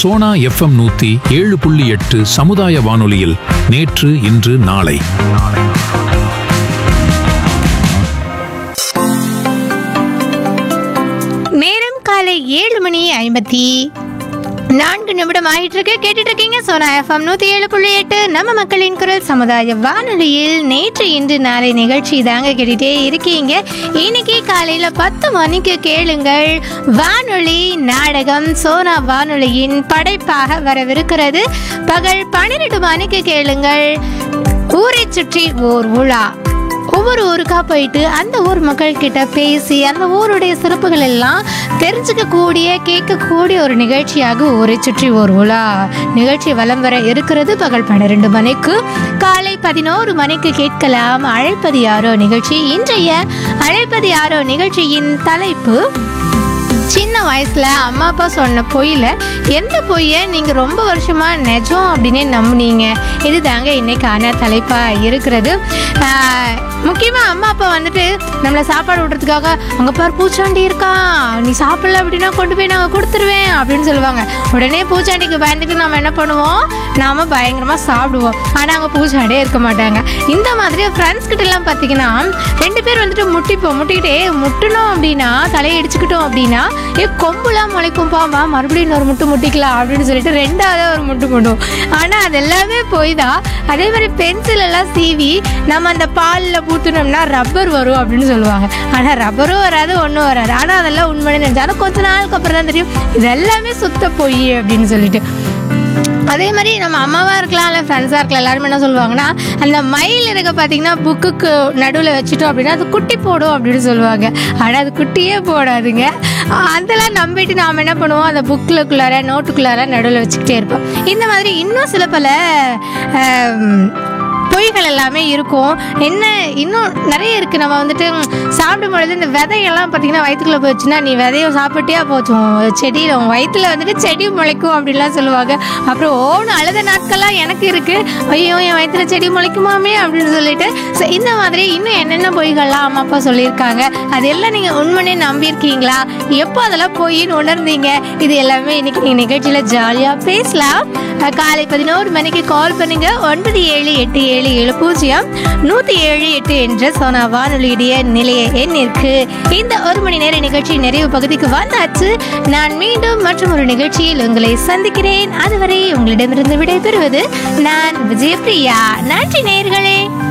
Sona FM நூத்தி ஏழு புள்ளி எட்டு சமுதாய வானொலியில் நேற்று இன்று நாளை நேரம் காலை ஏழு மணி ஐம்பத்தி நான்கு நிமிடம் ஆயிட்டு இருக்கு கேட்டுட்டு இருக்கீங்க சோனா எஃப்எம் நூத்தி ஏழு புள்ளி எட்டு நம்ம மக்களின் குரல் சமுதாய வானொலியில் நேற்று இன்று நாளை நிகழ்ச்சி தாங்க கேட்டுட்டே இருக்கீங்க இன்னைக்கு காலையில பத்து மணிக்கு கேளுங்கள் வானொலி நாடகம் சோனா வானொலியின் படைப்பாக வரவிருக்கிறது பகல் பன்னிரெண்டு மணிக்கு கேளுங்கள் ஊரை சுற்றி ஓர் உலா ஒவ்வொரு ஊருக்கா போயிட்டு அந்த ஊர் மக்கள் கிட்ட பேசி அந்த ஊருடைய சிறப்புகள் எல்லாம் தெரிஞ்சுக்க கூடிய கேட்கக்கூடிய ஒரு நிகழ்ச்சியாக ஊரை சுற்றி ஒரு உலா நிகழ்ச்சி வலம் வர இருக்கிறது பகல் பன்னிரெண்டு மணிக்கு காலை பதினோரு மணிக்கு கேட்கலாம் அழைப்பது யாரோ நிகழ்ச்சி இன்றைய அழைப்பது யாரோ நிகழ்ச்சியின் தலைப்பு சின்ன வயசுல அம்மா அப்பா சொன்ன பொய்யில எந்த பொய்யை நீங்க ரொம்ப வருஷமா நிஜம் அப்படின்னு நம்புனீங்க இது தாங்க இன்னைக்கான தலைப்பா இருக்கிறது ஆஹ், முக்கியமா அம்மா அப்பா வந்துட்டு நம்மளை சாப்பாடு விடுறதுக்காக அங்க பாரு பூச்சாண்டி இருக்கான் நீ சாப்பிடல அப்படின்னா கொண்டு போய் நாங்க கொடுத்துருவேன் அப்படின்னு சொல்லுவாங்க உடனே பூச்சாண்டிக்கு பயந்துட்டு நம்ம என்ன பண்ணுவோம் நாம பயங்கரமா சாப்பிடுவோம் ஆனா அங்க பூச்சாண்டியே இருக்க மாட்டாங்க இந்த மாதிரி ஃப்ரெண்ட்ஸ் கிட்ட எல்லாம் பாத்தீங்கன்னா ரெண்டு பேர் வந்துட்டு முட்டிப்போம் முட்டிக்கிட்டே முட்டணும் அப்படின்னா தலையை இடிச்சுக்கிட்டோம் அப்படின்னா ஏ கொம்புலாம் முளைக்கும் பாமா மறுபடியும் இன்னொரு முட்டு முட்டிக்கலாம் அப்படின்னு சொல்லிட்டு ரெண்டாவது ஒரு முட்டு முட்டும் ஆனா அது எல்லாமே போய் தான் அதே மாதிரி பென்சில் எல்லாம் சீவி நம்ம அந்த பாலில் பூத்துனோம்னா ரப்பர் வரும் அப்படின்னு சொல்லுவாங்க ஆனா ரப்பரும் வராது ஒன்றும் வராது ஆனா அதெல்லாம் உண்மைன்னு நினைச்சாலும் கொஞ்ச நாளுக்கு அப்புறம் தான் தெரியும் இது எல்லாமே சுத்த பொய் அப்படின்னு சொல்லிட்டு அதே மாதிரி நம்ம அம்மாவா இருக்கலாம் இல்லை ஃப்ரெண்ட்ஸாக இருக்கலாம் எல்லாருமே என்ன சொல்லுவாங்கன்னா அந்த மயில் இருக்க பார்த்தீங்கன்னா புக்குக்கு நடுவில் வச்சுட்டோம் அப்படின்னா அது குட்டி போடும் அப்படின்னு சொல்லுவாங்க ஆனால் அது குட்டியே போடாதுங்க அதெல்லாம் நம்பிட்டு நாம் என்ன பண்ணுவோம் அந்த புக்கிலுக்குள்ளார நோட்டுக்குள்ளார நடுவில் வச்சுக்கிட்டே இருப்போம் இந்த மாதிரி இன்னும் சில பல ஆம், பொய்கள் எல்லாமே இருக்கும் என்ன இன்னும் நிறைய இருக்கு நம்ம வந்துட்டு ம், சாப்பிடும் பொழுது இந்த விதையெல்லாம் பார்த்தீங்கன்னா வயிற்றுக்குள்ள போச்சுன்னா நீ விதைய சாப்பிட்டியா போச்சும் செடியில் உன் வயிற்றுல வந்துட்டு செடி முளைக்கும் அப்படின்லாம் சொல்லுவாங்க அப்புறம் ஓன்னு அழுத நாட்கள்லாம் எனக்கு இருக்கு ஐயோ என் வயிற்றுல செடி முளைக்குமாமே அப்படின்னு சொல்லிட்டு So, இந்த மாதிரி இன்னும் என்னென்ன பொய்கள்லாம் அம்மா அப்பா சொல்லியிருக்காங்க அதெல்லாம் நீங்கள் உண்மையே நம்பியிருக்கீங்களா எப்போ அதெல்லாம் பொய்ன்னு உணர்ந்தீங்க இது எல்லாமே இன்னைக்கு நீங்கள் நிகழ்ச்சியில் ஜாலியாக பேசலாம் அஹ் காலை பதினோரு மணிக்கு கால் பண்ணுங்க ஒன்பது ஏழு எட்டு ஏழு ஏழு பூஜ்ஜியம் நூற்றி ஏழு எட்டு என்ற சோனா வானொலியுடைய நிலைய எண்ணிற்கு இந்த ஒரு மணி நேர நிகழ்ச்சி நிறைவு பகுதிக்கு வந்தாச்சு நான் மீண்டும் மற்றும் ஒரு நிகழ்ச்சியில் உங்களை சந்திக்கிறேன் அதுவரை உங்களிடமிருந்து விடைபெறுவது நான் விஜயபிரியா நன்றி நேயர்களே